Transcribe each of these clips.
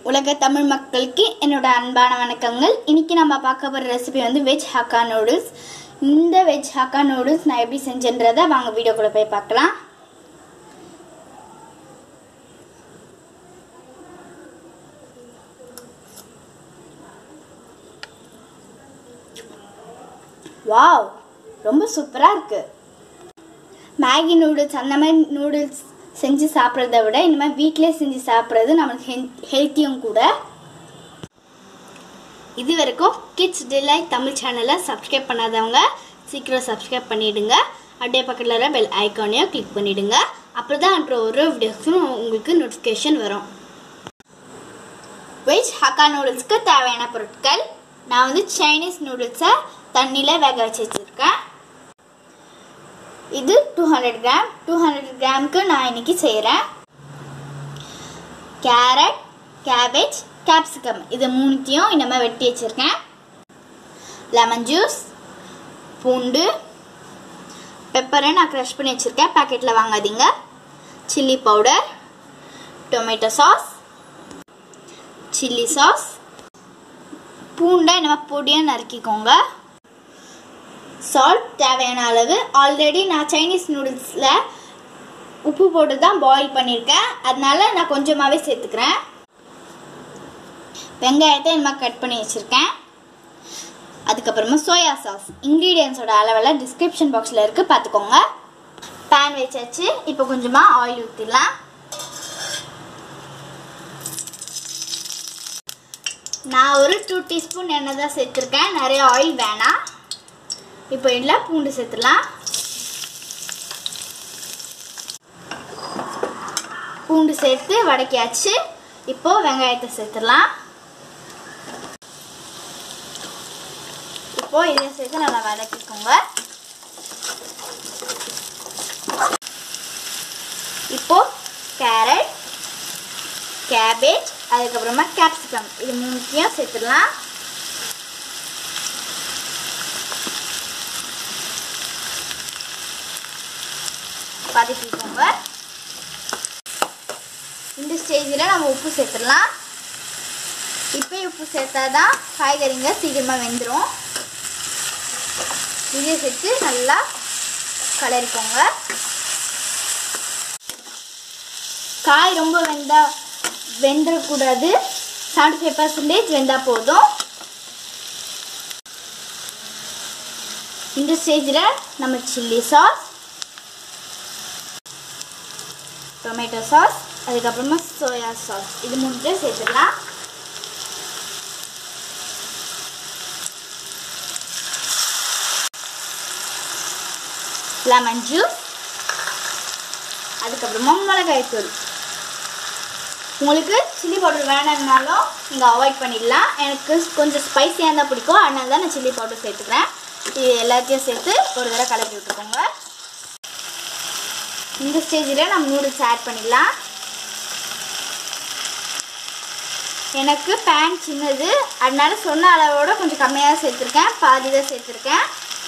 உலக தமிழ் மக்களுக்கு என்னோட அன்பான வணக்கங்கள் இன்னைக்கு நம்ம பார்க்க போகிற ரெசிபி வந்து வெஜ் ஹக்கா நூடுல்ஸ் இந்த வெஜ் ஹக்கா நூடுல்ஸ் நான் எப்படி செஞ்சேன்றதை வாங்க வீடியோக்குள்ளே போய் பார்க்கலாம் வாவ் ரொம்ப சூப்பராக இருக்குது மேகி நூடுல்ஸ் அந்த மாதிரி நூடுல்ஸ் செஞ்சு சாப்பிட்றத விட இந்த மாதிரி வீட்டிலே செஞ்சு சாப்பிட்றது நம்மளுக்கு ஹெல்த்தியும் கூட இது வரைக்கும் கிட்ஸ் டிலைட் தமிழ் சேனலை சப்ஸ்கிரைப் பண்ணாதவங்க சீக்கிரம் சப்ஸ்கிரைப் பண்ணிவிடுங்க அப்படியே பக்கத்தில் வர பெல் ஐக்கானையும் கிளிக் பண்ணிவிடுங்க அப்போ தான் அன்ற ஒரு வீடியோஸும் உங்களுக்கு நோட்டிஃபிகேஷன் வரும் வெஜ் ஹக்கா நூடுல்ஸ்க்கு தேவையான பொருட்கள் நான் வந்து சைனீஸ் நூடுல்ஸை தண்ணியில் வேக வச்சு வச்சுருக்கேன் இது two hundred gram two hundred கிராமுக்கு நான் இன்னைக்கு செய்கிறேன் கேரட் கேபேஜ் கேப்சிகம் இது மூணுத்தையும் இந்த மாதிரி வெட்டி வச்சுருக்கேன் லெமன் ஜூஸ் பூண்டு பெப்பரை நான் க்ரஷ் பண்ணி வச்சுருக்கேன் பேக்கெட்டில் வாங்காதீங்க chilli powder tomato sauce chilli sauce பூண்டை இந்த மாதிரி பொடியாக நறுக்கிக்கோங்க சால்ட் தேவையான அளவு ஆல்ரெடி நான் சைனீஸ் நூடுல்ஸில் உப்பு போட்டு தான் பாயில் பண்ணியிருக்கேன் அதனால நான் கொஞ்சமாகவே சேர்த்துக்கிறேன் வெங்காயத்தை இந்த மாதிரி கட் பண்ணி வச்சுருக்கேன் அதுக்கப்புறமா சோயா சாஸ் இன்க்ரீடியன்ஸோட அளவெல்லாம் டிஸ்கிரிப்ஷன் பாக்ஸில் இருக்குது பார்த்துக்கோங்க பேன் வச்சாச்சு இப்போ கொஞ்சமாக ஆயில் ஊற்றிடலாம் நான் ஒரு டூ டீஸ்பூன் எண்ணெய் தான் சேர்த்துருக்கேன் நிறைய ஆயில் வேணாம் இப்போ இதில் பூண்டு சேர்த்துலாம் பூண்டு சேர்த்து வதக்கியாச்சு இப்போ வெங்காயத்தை சேர்த்துடலாம் இப்போ இதை சேர்த்து நல்லா வதக்கிக்கோங்க இப்போ கேரட் கேபேஜ் அதுக்கப்புறமா கேப்சிகம் இது மூணுத்தையும் சேர்த்துடலாம் வதக்கிக்கோங்க இந்த ஸ்டேஜில் நம்ம உப்பு சேர்த்துடலாம் இப்போ உப்பு சேர்த்தா தான் காய்கறிங்க சீக்கிரமாக வெந்துடும் இதை சேர்த்து நல்லா கலரிக்கோங்க காய் ரொம்ப வெந்தா வெந்துடக்கூடாது செவன்டி ஃபைவ் பர்சன்டேஜ் வெந்தால் போதும் இந்த ஸ்டேஜில் நம்ம சில்லி சாஸ் டொமேட்டோ சாஸ் அதுக்கப்புறமா சோயா சாஸ் இது மூணுத்தையும் சேர்த்துடலாம் லெமன் ஜூஸ் அதுக்கப்புறமா மிளகாய் தூள் உங்களுக்கு சில்லி பவுடர் வேணும்னாலும் நீங்கள் அவாய்ட் பண்ணிடலாம் எனக்கு கொஞ்சம் ஸ்பைஸியாக இருந்தால் பிடிக்கும் அதனால தான் நான் சில்லி பவுடர் சேர்த்துக்கிறேன் இது எல்லாத்தையும் சேர்த்து ஒரு தடவை கலக்கி விட்டுக்கோங்க இந்த ஸ்டேஜில் நம்ம நூடுல்ஸ் ஆட் பண்ணிடலாம் எனக்கு பேன் சின்னது அதனால சொன்ன அளவோட கொஞ்சம் கம்மியாக சேர்த்துருக்கேன் பாதி தான் சேர்த்துருக்கேன்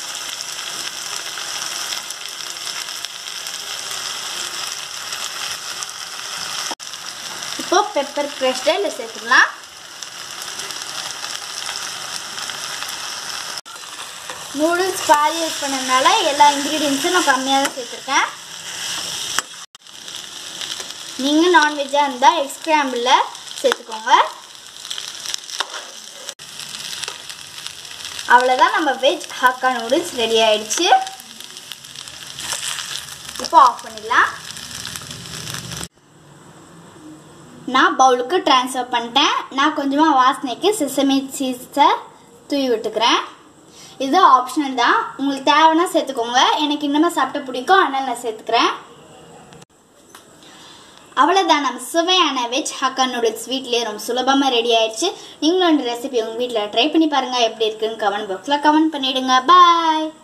இப்போ பெப்பர் க்ரஷ்டை இதில் சேர்த்துக்கலாம் நூடுல்ஸ் பாதி யூஸ் பண்ணதுனால எல்லா இன்க்ரீடியன்ஸும் நான் கம்மியாக தான் சேர்த்துருக்கேன் நீங்கள் நான்வெஜ்ஜாக இருந்தால் எக் ஸ்க்ராம்பிளில் சேர்த்துக்கோங்க அவ்வளோதான் நம்ம வெஜ் ஹக்கா நூடுல்ஸ் ரெடி ஆயிடுச்சு இப்போ ஆஃப் பண்ணிடலாம் நான் பவுலுக்கு ட்ரான்ஸ்ஃபர் பண்ணிட்டேன் நான் கொஞ்சமாக வாசனைக்கு சிசமி சீஸை தூவி விட்டுக்கிறேன் இது ஆப்ஷனல் தான் உங்களுக்கு தேவைன்னா சேர்த்துக்கோங்க எனக்கு இன்னுமே சாப்பிட்ட பிடிக்கும் அதனால் நான் சேர்த்துக்கிறேன் அவ்வளோதான் நம்ம சுவையான வெஜ் ஹக்கா நூடுல்ஸ் வீட்லேயே ரொம்ப சுலபமாக ரெடி ஆயிடுச்சு நீங்களும் இந்த ரெசிபி உங்கள் வீட்டில் ட்ரை பண்ணி பாருங்கள் எப்படி இருக்குன்னு கமெண்ட் பாக்ஸில் கமெண்ட் பண்ணிவிடுங்க பாய்